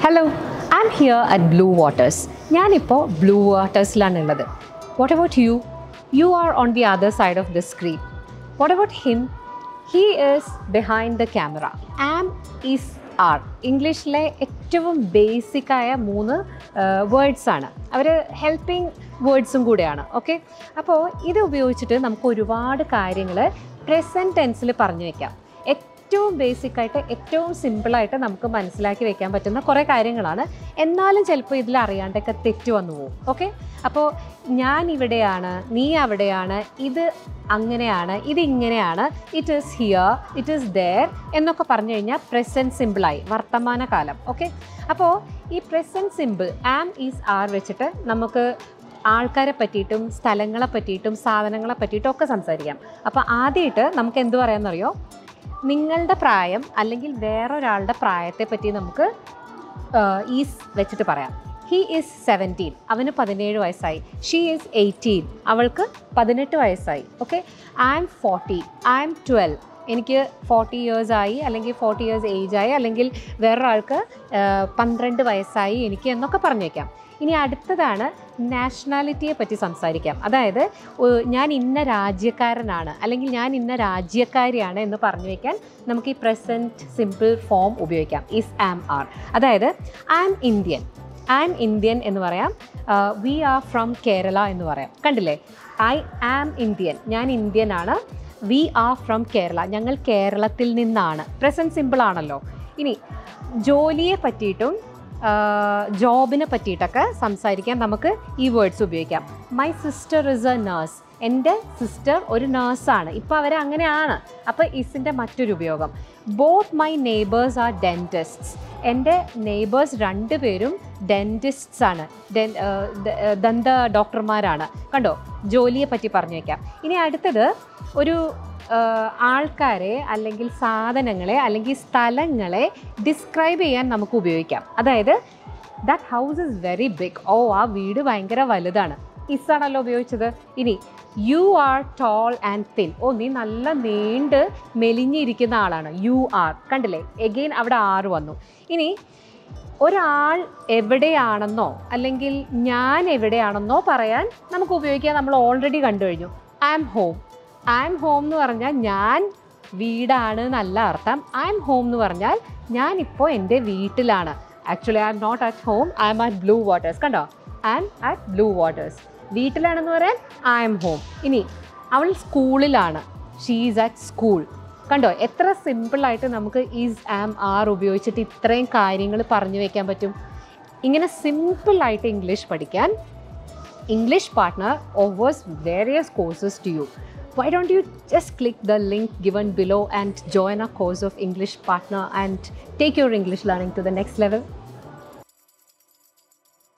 Hello I am here at blue waters ഞാനിപ്പോൾ blue വാട്ടേഴ്സിലാണ് ഉള്ളത് what about you you are on the other side of the screen what about him he is behind the camera am is are ഇംഗ്ലീഷിലെ ഏറ്റവും ബേസിക്കായ മൂന്ന് words ആണ് അവർ helping വേർഡ്സും കൂടെയാണ് okay അപ്പോൾ ഇത് ഉപയോഗിച്ചിട്ട് നമുക്ക് ഒരുപാട് കാര്യങ്ങൾ പ്രസൻറ്റ് ടെൻസിൽ പറഞ്ഞു വയ്ക്കാം ഏറ്റവും ബേസിക് ആയിട്ട് ഏറ്റവും സിമ്പിളായിട്ട് നമുക്ക് മനസ്സിലാക്കി വെക്കാൻ പറ്റുന്ന കുറേ കാര്യങ്ങളാണ് എന്നാലും ചിലപ്പോൾ ഇതിൽ അറിയാണ്ടൊക്കെ തെറ്റ് വന്നു പോകും ഓക്കെ അപ്പോൾ ഞാൻ ഇവിടെയാണ് നീ അവിടെയാണ് ഇത് അങ്ങനെയാണ് ഇത് ഇങ്ങനെയാണ് it is here it is there എന്നൊക്കെ പറഞ്ഞു കഴിഞ്ഞാൽ പ്രസൻറ്റ് സിമ്പിളായി വർത്തമാനകാലം ഓക്കെ അപ്പോൾ ഈ present simple am is are വെച്ചിട്ട് നമുക്ക് ആൾക്കാരെ പറ്റിയിട്ടും സ്ഥലങ്ങളെ പറ്റിയിട്ടും സാധനങ്ങളെ പറ്റിയിട്ടും ഒക്കെ സംസാരിക്കാം അപ്പോൾ ആദ്യമായിട്ട് നമുക്ക് എന്ത് പറയാമെന്നറിയോ നിങ്ങളുടെ പ്രായം അല്ലെങ്കിൽ വേറൊരാളുടെ പ്രായത്തെ പറ്റി നമുക്ക് ഈസ് വെച്ചിട്ട് പറയാം ഹീ ഈസ് സെവൻറ്റീൻ അവന് പതിനേഴ് വയസ്സായി ഷീ ഈസ് എയ്റ്റീൻ അവൾക്ക് പതിനെട്ട് വയസ്സായി okay I am forty I am twelve എനിക്ക് ഫോർട്ടി ഇയേഴ്സ് ആയി അല്ലെങ്കിൽ ഫോർട്ടി ഇയേഴ്സ് ഏജ് ആയി അല്ലെങ്കിൽ വേറൊരാൾക്ക് പന്ത്രണ്ട് വയസ്സായി എനിക്ക് എന്നൊക്കെ പറഞ്ഞേക്കാം ഇനി അടുത്തതാണ് നാഷണാലിറ്റിയെ പറ്റി സംസാരിക്കാം അതായത് ഏഹ്, ഞാൻ ഇന്ന രാജ്യക്കാരനാണ് അല്ലെങ്കിൽ ഞാൻ ഇന്ന രാജ്യക്കാരിയാണ് എന്ന് പറഞ്ഞു വയ്ക്കാൻ നമുക്ക് ഈ പ്രസൻറ്റ് സിമ്പിൾ ഫോം ഉപയോഗിക്കാം ഇസ് ആം ആർ അതായത് I am Indian I am Indian എന്ന് പറയാം വി ആർ ഫ്രം കേരള എന്ന് പറയാം കണ്ടില്ലേ ഐ ആം ഇന്ത്യൻ ഞാൻ ഇന്ത്യൻ ആണ് വി ആർ ഫ്രം കേരള ഞങ്ങൾ കേരളത്തിൽ നിന്നാണ് പ്രസൻറ്റ് സിമ്പിൾ ആണല്ലോ ഇനി ജോലിയെ പറ്റിയിട്ടും ജോബിനെ പറ്റിയിട്ടൊക്കെ സംസാരിക്കാൻ നമുക്ക് ഈ വേർഡ്സ് ഉപയോഗിക്കാം my sister is a nurse എൻ്റെ സിസ്റ്റർ ഒരു നേഴ്സാണ് ഇപ്പോൾ അവർ അങ്ങനെയാണ് അപ്പോൾ ഇസിൻ്റെ മറ്റൊരു ഉപയോഗം both my neighbours are dentists എൻ്റെ നെയ്ബേഴ്സ് രണ്ടുപേരും ഡെൻറ്റിസ്റ്റ്സ് ആണ് ഡെൻ ദന്ത ഡോക്ടർമാരാണ് കണ്ടോ ജോലിയെ പറ്റി പറഞ്ഞു വയ്ക്കാം ഇനി അടുത്തത് ഒരു ആഹ് ആൾക്കാരെ അല്ലെങ്കിൽ സാധനങ്ങളെ അല്ലെങ്കിൽ സ്ഥലങ്ങളെ ഡിസ്ക്രൈബ് ചെയ്യാൻ നമുക്ക് ഉപയോഗിക്കാം അതായത് that house is very big ഓ ആ വീട് ഭയങ്കര വലുതാണ് ഇസാണല്ലോ ഉപയോഗിച്ചത് ഇനി you are tall and thin ഓ നീ നല്ല നീണ്ട് മെലിഞ്ഞിരിക്കുന്ന ആളാണ് യു ആർ കണ്ടില്ലേ എഗെയിൻ അവിടെ ആറ് വന്നു ഇനി ഒരാൾ എവിടെയാണെന്നോ അല്ലെങ്കിൽ ഞാൻ എവിടെയാണെന്നോ പറയാൻ നമുക്ക് ഉപയോഗിക്കാൻ നമ്മൾ ഓൾറെഡി കണ്ടു കഴിഞ്ഞു I am home I am home എന്ന് പറഞ്ഞാൽ ഞാൻ വീടാണ് എന്നല്ല അർത്ഥം ഐ ആം ഹോം എന്ന് പറഞ്ഞാൽ ഞാൻ ഇപ്പോൾ എൻ്റെ വീട്ടിലാണ് actually I am not at home I am at blue Waters കണ്ടോ I am at blue Waters വീട്ടിലാണെന്ന് പറയാൻ ഐ ആം ഹോം ഇനി അവൾ സ്കൂളിലാണ് ഷീസ് അറ്റ് സ്കൂൾ കണ്ടോ എത്ര സിമ്പിളായിട്ട് നമുക്ക് ഈസ് ആം ആർ ഉപയോഗിച്ചിട്ട് ഇത്രയും കാര്യങ്ങൾ പറഞ്ഞു വയ്ക്കാൻ പറ്റും ഇങ്ങനെ സിമ്പിളായിട്ട് ഇംഗ്ലീഷ് പഠിക്കാൻ English partner offers various courses to you. Why don't you just click the link given below and join our course of English partner and take your English learning to the next level?